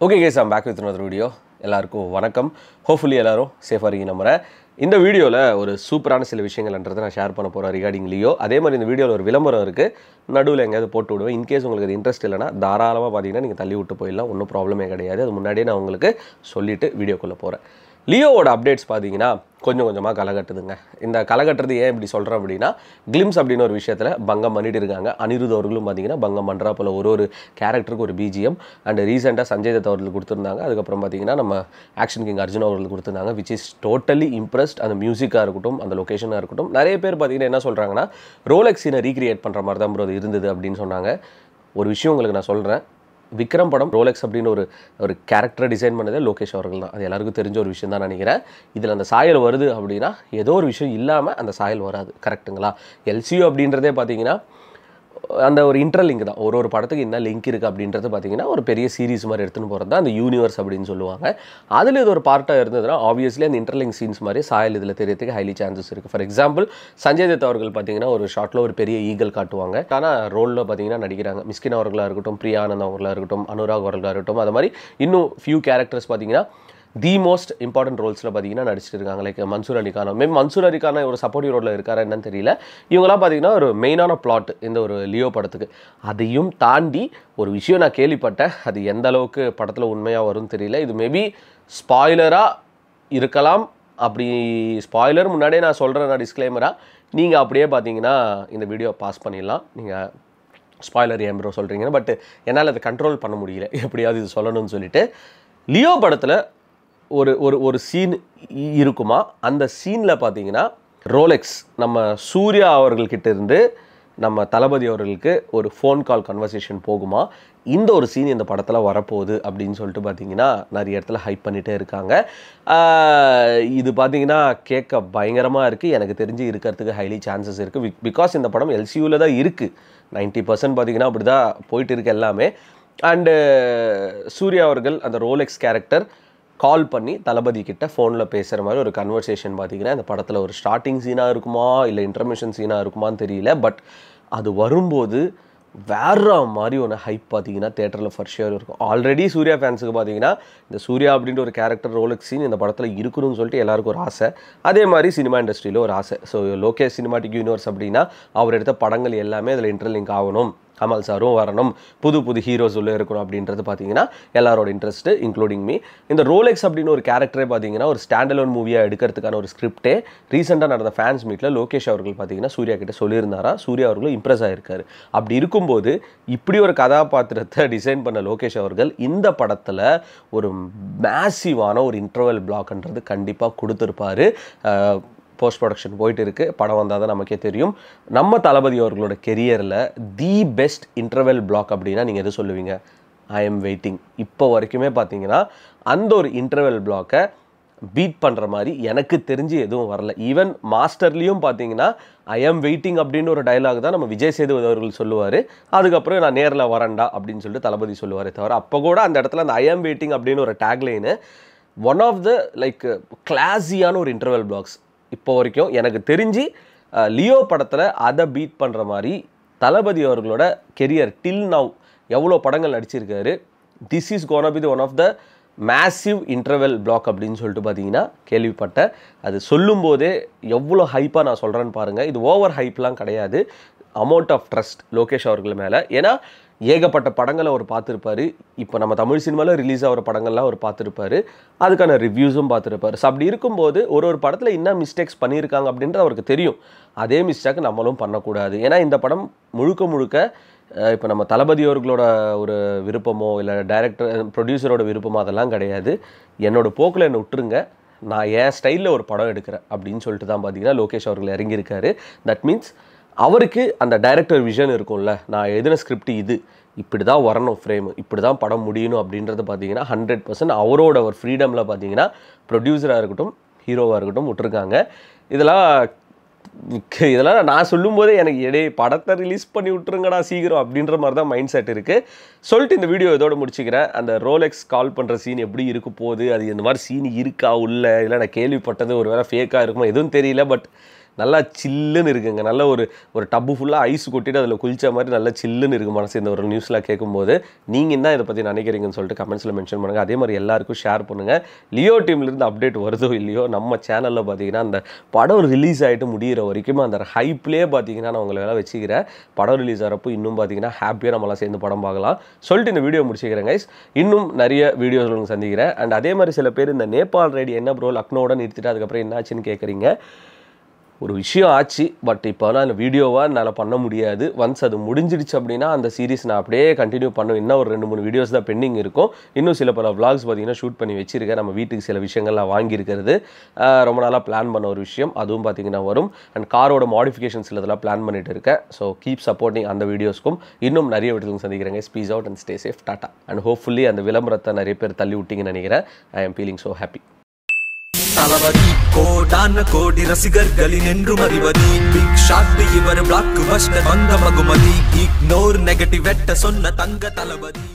okay guys I'm back with another video எல்லாருக்கும் வணக்கம் hopefully எல்லாரும் சேஃபாக இருக்கீங்க நம்புறேன் இந்த வீடியோவில் ஒரு சூப்பரான சில விஷயங்கள்ன்றதை நான் ஷேர் பண்ண போகிறேன் ரிகார்டிங் லியோ அதே மாதிரி இந்த வீடியோவில் ஒரு விளம்பரம் இருக்குது நடுவில் எங்கேயாவது போட்டு விடுவேன் இன்கேஸ் உங்களுக்கு அது இன்ட்ரெஸ்ட் இல்லைனா தாராளமாக பார்த்தீங்கன்னா நீங்கள் தள்ளி விட்டு போயிடலாம் ஒன்றும் ப்ராப்ளமே கிடையாது அது முன்னாடியே நான் உங்களுக்கு சொல்லிவிட்டு வீடியோக்குள்ளே போகிறேன் லியோவோட அப்டேட்ஸ் பார்த்தீங்கன்னா கொஞ்சம் கொஞ்சமாக களைகட்டுதுங்க இந்த களைகட்டுறது ஏன் இப்படி சொல்கிறேன் அப்படின்னா கிளிம்ஸ் அப்படின்னு ஒரு விஷயத்தில் பங்கம் பண்ணிட்டு இருக்காங்க அனிருத் அவர்களும் பார்த்தீங்கன்னா பங்கம் பண்ணுறா போல ஒரு ஒரு கேரக்டருக்கு ஒரு பிஜிஎம் அண்ட் ரீசெண்டாக சஞ்சய் தத் அவர்கள் கொடுத்துருந்தாங்க அதுக்கப்புறம் பார்த்தீங்கன்னா நம்ம ஆக்ஷன் கிங் அர்ஜுன் அவர்கள் கொடுத்துருந்தாங்க விச் இஸ் டோட்டலி இம்ப்ரெஸ்ட் அந்த மியூசிக்காக இருக்கட்டும் அந்த லொக்கேஷனாக இருக்கட்டும் நிறைய பேர் பார்த்தீங்கன்னா என்ன சொல்கிறாங்கன்னா ரோலெக்ஸ் சீனை ரீக்ரியேட் பண்ணுற மாதிரி தான் bro அது இருந்தது அப்படின்னு சொன்னாங்க ஒரு விஷயம் உங்களுக்கு நான் சொல்கிறேன் விக்ரம் படம் ரோலெக்ஸ் அப்படின்னு ஒரு ஒரு கேரக்டரை டிசைன் பண்ணதே லோகேஷ் அவர்கள் தான் அது எல்லாருக்கும் தெரிஞ்ச ஒரு விஷயம் தான் நினைக்கிறேன் இதில் அந்த சாயல் வருது அப்படின்னா ஏதோ ஒரு விஷயம் இல்லாமல் அந்த சாயல் வராது கரெக்ட்டுங்களா எல்சியூ அப்படின்றதே பார்த்தீங்கன்னா அந்த ஒரு இன்டர்லிங்க் தான் ஒரு ஒரு படத்துக்கு என்ன லிங்க் இருக்குது அப்படின்றது பார்த்தீங்கன்னா ஒரு பெரிய சீரிஸ் மாதிரி எடுத்துன்னு போகிறது தான் அந்த யூனிவர்ஸ் அப்படின்னு சொல்லுவாங்க அதில் இது ஒரு பார்ட்டாக இருந்ததுன்னா ஆப்வியஸ்லி அந்த இன்டர்லிங்க் சீன்ஸ் மாதிரி சாயல் இதில் தெரியறதுக்கு ஹைலி சான்சஸ் இருக்குது ஃபார் எக்ஸாம்பிள் சஞ்சய் தத் அவர்கள் பார்த்தீங்கன்னா ஒரு ஷார்ட்டில் ஒரு பெரிய ஈகல் காட்டுவாங்க ஆனால் ரோலில் பார்த்தீங்கன்னா நடிக்கிறாங்க மிஸ்கின் அவர்களாக இருக்கட்டும் பிரியானந்த் அவர்களாக இருக்கட்டும் அனுராக் அவர்களாக இருக்கட்டும் அது மாதிரி இன்னும் ஃபியூ கேரக்டர்ஸ் பார்த்தீங்கன்னா தி மோஸ்ட் இம்பார்ட்டன்ட் ரோல்ஸில் பார்த்தீங்கன்னா நடிச்சிட்டு இருக்காங்க லைக் மன்சூர் அலிகானா மேம் மன்சூர் அலிகானா ஒரு சப்போர்ட்டிவ் ரோலில் இருக்காரா என்னன்னு தெரியல இவங்களாம் பார்த்தீங்கன்னா ஒரு மெயினான பிளாட் இந்த ஒரு லியோ படத்துக்கு அதையும் தாண்டி ஒரு விஷயம் நான் கேள்விப்பட்டேன் அது எந்த அளவுக்கு படத்தில் உண்மையாக வரும்னு தெரியல இது மேபி ஸ்பாய்லராக இருக்கலாம் அப்படி ஸ்பாய்லர் முன்னாடியே நான் சொல்கிறேன் நான் டிஸ்க்ளைமராக நீங்கள் அப்படியே பார்த்தீங்கன்னா இந்த வீடியோ பாஸ் பண்ணிடலாம் நீங்கள் ஸ்பாய்லர் ஏன் ப்ரோ சொல்கிறீங்கன்னு பட் என்னால் அதை கண்ட்ரோல் பண்ண முடியல எப்படியாவது இது சொல்லணும்னு சொல்லிட்டு லியோ படத்தில் ஒரு ஒரு ஒரு சீன் இருக்குமா அந்த சீனில் பார்த்தீங்கன்னா ரோலெக்ஸ் நம்ம சூர்யா அவர்கள்கிட்ட இருந்து நம்ம தளபதி அவர்களுக்கு ஒரு ஃபோன் கால் கன்வர்சேஷன் போகுமா இந்த ஒரு சீன் இந்த படத்தில் வரப்போகுது அப்படின்னு சொல்லிட்டு பார்த்தீங்கன்னா நிறைய இடத்துல ஹைப் பண்ணிகிட்டே இருக்காங்க ஆஹ் இது பார்த்தீங்கன்னா கேட்க பயங்கரமாக இருக்குது எனக்கு தெரிஞ்சு இருக்கிறதுக்கு ஹைலி சான்சஸ் இருக்குது பிகாஸ் இந்த படம் எல்சியூவில் தான் இருக்குது நைன்ட்டி பர்சன்ட் பார்த்தீங்கன்னா அப்படி தான் போயிட்டு இருக்கு எல்லாமே அண்டு சூர்யா அவர்கள் அந்த ரோலெக்ஸ் கேரக்டர் கால் பண்ணி தளபதி கிட்ட ஃபோனில் பேசுகிற மாதிரி ஒரு கன்வர்சேஷன் பார்த்தீங்கன்னா இந்த படத்தில் ஒரு ஸ்டார்டிங் சீனாக இருக்குமா இல்லை இன்டர்மிஷன் சீனாக இருக்குமான்னு தெரியல பட் அது வரும்போது வேற மாதிரி ஒன்று ஹைப் பார்த்தீங்கன்னா தேட்டரில் ஃபர் ஷியர் இருக்கும் ஆல்ரெடி சூர்யா ஃபேன்ஸுக்கு பார்த்தீங்கன்னா இந்த சூர்யா அப்படின்ற ஒரு கேரக்டர் ரோலக் சீன் இந்த படத்தில் இருக்கணும்னு சொல்லிட்டு எல்லாருக்கும் ஒரு ஆசை அதே மாதிரி சினிமா இண்டஸ்ட்ரியில் ஒரு ஆசை ஸோ லோகேஷ் சினிமாட்டிக் யூனிவர்ஸ் அப்படின்னா அவர் எடுத்த படங்கள் எல்லாமே அதில் இன்டர்லிங்க் ஆகணும் கமல் சாரும் வரணும் புது புது ஹீரோஸ் உள்ள இருக்கணும் அப்படின்றது பார்த்தீங்கன்னா எல்லாரோட இன்ட்ரெஸ்ட்டு இன்க்ளூடிங் மீ இந்த ரோலெக்ஸ் அப்படின்னு ஒரு கேரக்டரே பார்த்தீங்கன்னா ஒரு ஸ்டாண்டலோன் மூவியாக எடுக்கிறதுக்கான ஒரு ஸ்கிரிப்டே ரீசெண்டாக நடந்த ஃபேன்ஸ் மீட்டில் லோகேஷ் அவர்கள் பார்த்தீங்கன்னா சூர்யா கிட்ட சொல்லியிருந்தாரா சூர்யா அவர்களும் இம்ப்ரெஸ் ஆகிருக்காரு அப்படி இருக்கும்போது இப்படி ஒரு கதாபாத்திரத்தை டிசைன் பண்ண லோகேஷ் அவர்கள் இந்த படத்தில் ஒரு மேசிவான ஒரு இன்டர்வல் பிளாக்ன்றது கண்டிப்பாக கொடுத்துருப்பாரு அஹ், போஸ்ட் ப்ரொடக்ஷன் போயிட்டு இருக்கு படம் வந்தால் தான் நமக்கே தெரியும் நம்ம தளபதி அவர்களோட கெரியரில் தி பெஸ்ட் இன்டர்வெல் பிளாக் அப்படின்னா நீங்கள் எது சொல்லுவீங்க ஐ எம் வெயிட்டிங் இப்போ வரைக்குமே பார்த்தீங்கன்னா அந்த ஒரு இன்டர்வெல் பிளாக்கை பீட் பண்ணுற மாதிரி எனக்கு தெரிஞ்சு எதுவும் வரல ஈவன் மாஸ்டர்லேயும் பார்த்தீங்கன்னா ஐ எம் வெயிட்டிங் அப்படின்னு ஒரு டயலாக் தான் நம்ம விஜய் சேதுபதி அவர்கள் சொல்லுவார் அதுக்கப்புறம் நான் நேரில் வரேன்டா அப்படின்னு சொல்லிட்டு தளபதி சொல்லுவாரே தவிர அப்போ கூட அந்த இடத்துல அந்த ஐ எம் வெயிட்டிங் அப்படின்னு ஒரு tagline one of the like கிளாஸியான ஒரு இன்டர்வெல் பிளாக்ஸ் இப்போ வரைக்கும் எனக்கு தெரிஞ்சு அஹ், லியோ படத்தில் அதை பீட் பண்ணுற மாதிரி தளபதி அவர்களோட கெரியர் டில் நவ் எவ்வளோ படங்கள் நடிச்சிருக்காரு this is gonna be the one of the massive interval block அப்படின்னு சொல்லிட்டு பார்த்தீங்கன்னா கேள்விப்பட்டேன் அது சொல்லும்போதே எவ்வளோ ஹைப்பாக நான் சொல்கிறேன்னு பாருங்கள் இது ஓவர் ஹைப்லாம் கிடையாது அமௌண்ட் ஆஃப் ட்ரஸ்ட் லோகேஷ் அவர்கள் மேலே ஏன்னா ஏகப்பட்ட படங்களை அவர் பார்த்துருப்பாரு இப்போ நம்ம தமிழ் சினிமாவில் ரிலீஸ் ஆகிற படங்கள்லாம் அவர் பார்த்துருப்பாரு அதுக்கான ரிவ்யூஸும் பார்த்துருப்பாரு ஸோ அப்படி இருக்கும்போது ஒரு ஒரு படத்தில் என்ன மிஸ்டேக்ஸ் பண்ணியிருக்காங்க அப்படின்றது அவருக்கு தெரியும் அதே மிஸ்டேக் நம்மளும் பண்ணக்கூடாது ஏன்னா இந்த படம் முழுக்க முழுக்க இப்போ நம்ம தளபதி அவர்களோட ஒரு விருப்பமோ இல்லை டைரக்டர் ப்ரொடியூசரோட விருப்பமோ அதெல்லாம் கிடையாது என்னோட போக்கில் என்னை விட்டுருங்க நான் என் ஸ்டைலில் ஒரு படம் எடுக்கிறேன் அப்படின்னு சொல்லிட்டு தான் பார்த்தீங்கன்னா லோகேஷ் அவர்கள் இறங்கியிருக்காரு தட் மீன்ஸ் அவருக்கு அந்த டைரக்டர் விஷன் இருக்கும்ல நான் எழுதின ஸ்கிரிப்ட் இது இப்படி தான் வரணும் ஃப்ரேம் இப்படி தான் படம் முடியணும் அப்படின்றது பார்த்தீங்கன்னா ஹண்ட்ரட் பர்சன்ட் அவரோட ஒரு ஃப்ரீடமில் பார்த்தீங்கன்னா ப்ரொடியூசராக இருக்கட்டும் ஹீரோவாக இருக்கட்டும் விட்டுருக்காங்க இதெல்லாம் இதெல்லாம் நான் சொல்லும்போதே எனக்கு எடே படத்தை ரிலீஸ் பண்ணி விட்டுருங்கடா சீக்கிரம் அப்படின்ற மாதிரி தான் மைண்ட் செட் இருக்குது சொல்லிட்டு இந்த வீடியோ இதோட முடிச்சுக்கிறேன் அந்த ரோலெக்ஸ் கால் பண்ணுற சீன் எப்படி இருக்க போகுது அது இந்த மாதிரி சீன் இருக்கா உள்ள இல்லை நான் கேள்விப்பட்டது ஒரு வேளை ஃபேக்காக இருக்குமா எதுவும் தெரியல பட் நல்லா சில்லுன்னு இருக்குங்க நல்ல ஒரு ஒரு டப்பு ஃபுல்லாக ஐஸ் கொட்டிட்டு அதில் குளிச்ச மாதிரி நல்லா சில்லுன்னு இருக்கு மனசு இந்த ஒரு நியூஸ்லாம் கேட்கும்போது நீங்கள் என்ன இதை பற்றி நினைக்கிறீங்கன்னு சொல்லிட்டு கமெண்ட்ஸில் மென்ஷன் பண்ணுங்கள் அதே மாதிரி எல்லாருக்கும் ஷேர் பண்ணுங்கள் லியோ டீம்லேருந்து அப்டேட் வருதோ இல்லையோ நம்ம சேனலில் பார்த்தீங்கன்னா அந்த படம் ரிலீஸ் ஆகிட்டு முடிகிற வரைக்கும் அந்த ஹைப்லேயே பார்த்தீங்கன்னா நான் உங்களை வேலை வச்சுக்கிறேன் படம் ரிலீஸ் ஆகிறப்போ இன்னும் பார்த்தீங்கன்னா ஹாப்பியாக நம்மளாம் சேர்ந்து படம் பார்க்கலாம் சொல்லிட்டு இந்த வீடியோ முடிச்சுக்கிறேன் கைஸ் இன்னும் நிறைய வீடியோஸ் உங்களுக்கு சந்திக்கிறேன் அண்ட் அதே மாதிரி சில பேர் இந்த நேபாள் ரைடு என்ன ப்ரோ லக்னோட நிறுத்திட்டு அதுக்கப்புறம் என்ன ஆச்சுன்னு கேட்குறீங்க ஒரு விஷயம் ஆச்சு பட் இப்போ நான் அந்த வீடியோவாக என்னால் பண்ண முடியாது ஒன்ஸ் அது முடிஞ்சிடுச்சு அப்படின்னா அந்த சீரிஸ் நான் அப்படியே கண்டினியூ பண்ணுவேன் இன்னும் ஒரு ரெண்டு மூணு வீடியோஸ் தான் பெண்டிங் இருக்கும் இன்னும் சில பல vlogs பார்த்தீங்கன்னா ஷூட் பண்ணி வச்சிருக்கேன் நம்ம வீட்டுக்கு சில விஷயங்கள்லாம் வாங்கியிருக்கிறது ஆஹ் ரொம்ப நாளாக பிளான் பண்ண ஒரு விஷயம் அதுவும் பார்த்தீங்கன்னா வரும் அண்ட் காரோட மாடிஃபிகேஷன்ஸ் இதெல்லாம் பிளான் பண்ணிட்டு இருக்கேன் ஸோ கீப் சப்போர்ட்டிங் அந்த வீடியோஸ்க்கும் இன்னும் நிறைய வீட்டுக்கு சந்திக்கிறேங்க peace out and stay safe tata and hopefully அந்த விளம்பரத்தை நிறைய பேர் தள்ளி விட்டீங்கன்னு நினைக்கிறேன் I am feeling so happy Thalapathy கோடான கோடி ரசிகர்களின் என்றும் அறிவதி பிக் ஷாட் இவர் பிளாக் பஸ்டர் வந்த மகுமதி இக்னோர் நெகட்டிவ் வெட்ட சொன்ன தங்க தளபதி